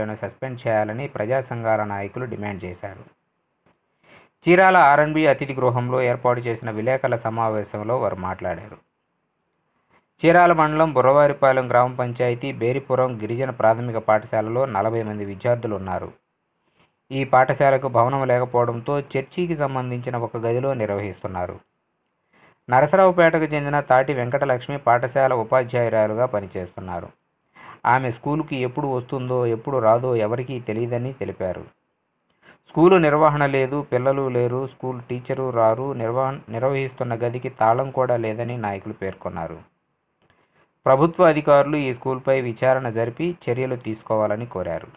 ఉపాధ్యాయులను సస్పెండ్ చేయాలని ప్రజా సంఘాల నాయకులు డిమాండ్ చేశారు చీరాల ఆర్ఎన్బి అతిథి గృహంలో ఏర్పాటు చేసిన విలేకరుల సమావేశంలో వారు మాట్లాడారు చీరాల మండలం బుర్రవారిపాలెం గ్రామ పంచాయతీ బేరిపురం గిరిజన ప్రాథమిక పాఠశాలలో నలభై మంది విద్యార్థులు ఉన్నారు ఈ పాఠశాలకు భవనం లేకపోవడంతో చర్చికి సంబంధించిన ఒక గదిలో నిర్వహిస్తున్నారు నరసరావుపేటకు చెందిన తాటి వెంకటలక్ష్మి పాఠశాల ఉపాధ్యాయురాలుగా పనిచేస్తున్నారు ఆమె స్కూలుకి ఎప్పుడు వస్తుందో ఎప్పుడు రాదో ఎవరికీ తెలియదని తెలిపారు స్కూలు నిర్వహణ లేదు పిల్లలు లేరు స్కూల్ టీచరు రారు నిర్వహణ నిర్వహిస్తున్న గదికి తాళం కూడా లేదని నాయకులు పేర్కొన్నారు ప్రభుత్వ అధికారులు ఈ స్కూల్పై విచారణ జరిపి చర్యలు తీసుకోవాలని కోరారు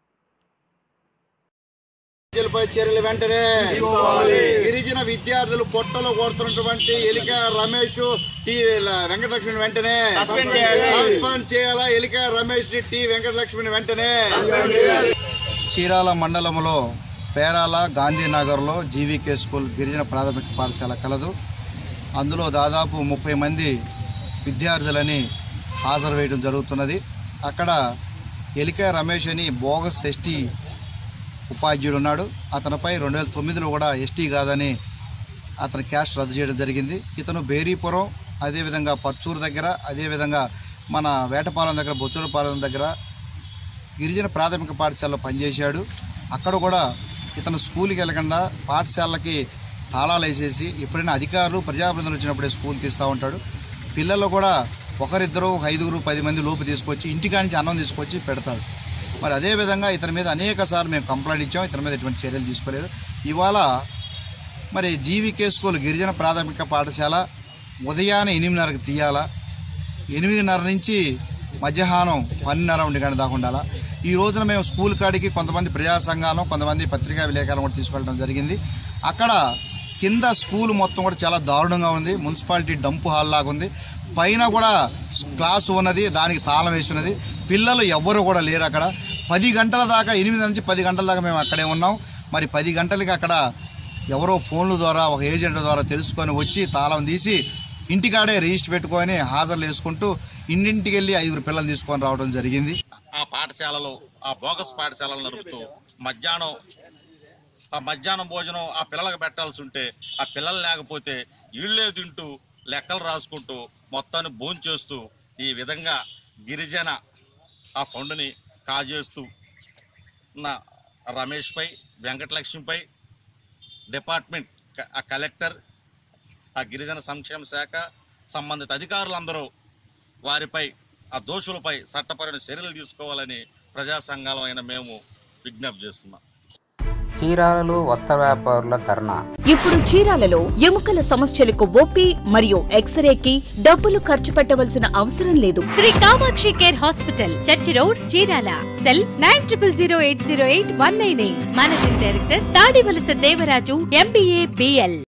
విద్యలపై చర్యలు వెంటనే గిరిజన విద్యార్థులు పొట్టలో కొడుతున్నటువంటి ఎలిక రమేష్ టి వెంకటలక్ష్మిని వెంటనే సస్పెండ్ చేయాలా ఎలిక రమేష్ ని టి వెంకటలక్ష్మిని వెంటనే చీరాల మండలంలో పేరాల గాంధీనగర్లో జీవీకే స్కూల్ గిరిజన ప్రాథమిక పాఠశాల కలదు అందులో దాదాపు ముప్పై మంది విద్యార్థులని హాజరు వేయడం జరుగుతున్నది అక్కడ ఎలిక రమేష్ అని బోగస్ ఎస్టీ ఉపాధ్యాయుడు ఉన్నాడు అతనిపై రెండు వేల తొమ్మిదిలో కూడా ఎస్టీ కాదని అతని క్యాస్ట్ రద్దు చేయడం జరిగింది ఇతను బేరీపురం అదేవిధంగా పర్చూరు దగ్గర అదేవిధంగా మన వేటపాలెం దగ్గర బొచ్చూరుపాలెం దగ్గర గిరిజన ప్రాథమిక పాఠశాలలో పనిచేశాడు అక్కడ కూడా ఇతను స్కూల్కి వెళ్ళకుండా పాఠశాలకి తాళాలు వేసేసి ఎప్పుడైనా అధికారులు ప్రజాప్రతినిధులు వచ్చినప్పుడే స్కూల్ తీస్తూ ఉంటాడు పిల్లలు కూడా ఒకరిద్దరు ఒక ఐదుగురు పది మంది లోపు తీసుకొచ్చి ఇంటికానించి అన్నం తీసుకొచ్చి పెడతాడు మరి అదేవిధంగా ఇతని మీద అనేక సార్లు మేము కంప్లైంట్ ఇచ్చాం ఇతని మీద ఎటువంటి చర్యలు తీసుకోలేదు ఇవాళ మరి జీవికే స్కూల్ గిరిజన ప్రాథమిక పాఠశాల ఉదయాన్నే ఎనిమిదిన్నరకు తీయాలా ఎనిమిదిన్నర నుంచి మధ్యాహ్నం పన్నెండున్నర ఉండి కానీ దాకా ఉండాలా ఈ రోజున మేము స్కూల్ కాడికి కొంతమంది ప్రజా సంఘాలను కొంతమంది పత్రికా విలేకరులను కూడా తీసుకెళ్ళడం జరిగింది అక్కడ కింద స్కూల్ మొత్తం కూడా చాలా దారుణంగా ఉంది మున్సిపాలిటీ డంపు హాల్ లాగా ఉంది పైన కూడా క్లాసు ఉన్నది దానికి తాళం వేసి ఉన్నది పిల్లలు ఎవ్వరు కూడా లేరు అక్కడ పది గంటల దాకా ఎనిమిది నుంచి పది గంటల దాకా మేము అక్కడే ఉన్నాం మరి పది గంటలకి అక్కడ ఎవరో ఫోన్ల ద్వారా ఒక ఏజెంట్ ద్వారా తెలుసుకొని వచ్చి తాళం తీసి ఇంటికాడే రిజిస్టర్ పెట్టుకొని హాజరు వేసుకుంటూ ఇంటింటికి వెళ్ళి ఐదుగురు పిల్లలు తీసుకొని రావడం జరిగింది ఆ పాఠశాలలో ఆ బోగస్ పాఠశాలలు నడుపుతూ మధ్యాహ్నం ఆ మధ్యాహ్నం భోజనం ఆ పిల్లలకు పెట్టాల్సి ఉంటే ఆ పిల్లలు లేకపోతే ఇళ్ళే తింటూ లెక్కలు రాసుకుంటూ మొత్తాన్ని భోంచేస్తూ ఈ విధంగా గిరిజన ఆ ఫండ్ని కాజేస్తూ ఉన్న రమేష్పై వెంకటలక్ష్మిపై డిపార్ట్మెంట్ క- ఆ కలెక్టర్ ఆ గిరిజన సంక్షేమ శాఖ సంబంధిత అధికారులందరూ వారిపై ఆ దోషులపై చట్టపరమైన చర్యలు తీసుకోవాలని ప్రజా సంఘాలమైన మేము విజ్ఞప్తి చేస్తున్నాం చీరాలలో వస్త్ర వ్యాపారుల ధర్నా ఇప్పుడు చీరాలలో ఎముకల సమస్యలకు ఓపీ మరియు ఎక్స్రేకి డబ్బులు ఖర్చు పెట్టవలసిన అవసరం లేదు Shri Kamakshi care hospital church road Chirala cell nine triple zero eight zero eight one nine eight managing director Tadivalasa Devaraju MBA BL